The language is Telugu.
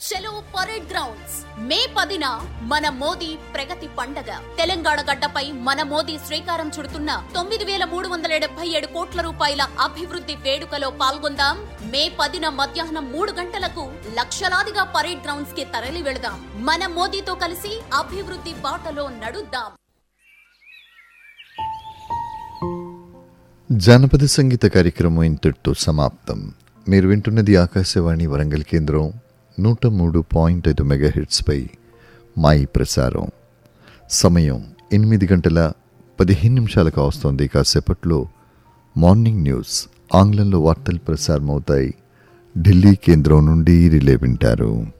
చలో పరేడ్ గ్రౌండ్స్ మే పదిన మన మోదీ ప్రగతి పండగ తెలంగాణ గడ్డపై మన మోదీ శ్రీకారం చుడుతున్న తొమ్మిది వేల మూడు వందల డెబ్బై ఏడు కోట్ల రూపాయల అభివృద్ధి వేడుకలో పాల్గొందాం మే పదిన మధ్యాహ్నం మూడు గంటలకు లక్షలాదిగా పరేడ్ గ్రౌండ్స్ కి తరలి వెళదాం మన మోదీతో కలిసి అభివృద్ధి బాటలో నడుద్దాం జానపద సంగీత కార్యక్రమం ఇంతటితో సమాప్తం మీరు వింటున్నది ఆకాశవాణి వరంగల్ కేంద్రం నూట మూడు పాయింట్ ఐదు మెగాహెట్స్పై మాయి ప్రసారం సమయం ఎనిమిది గంటల పదిహేను నిమిషాలకు వస్తోంది కాసేపట్లో మార్నింగ్ న్యూస్ ఆంగ్లంలో వార్తలు ప్రసారం అవుతాయి ఢిల్లీ కేంద్రం నుండి రిలే వింటారు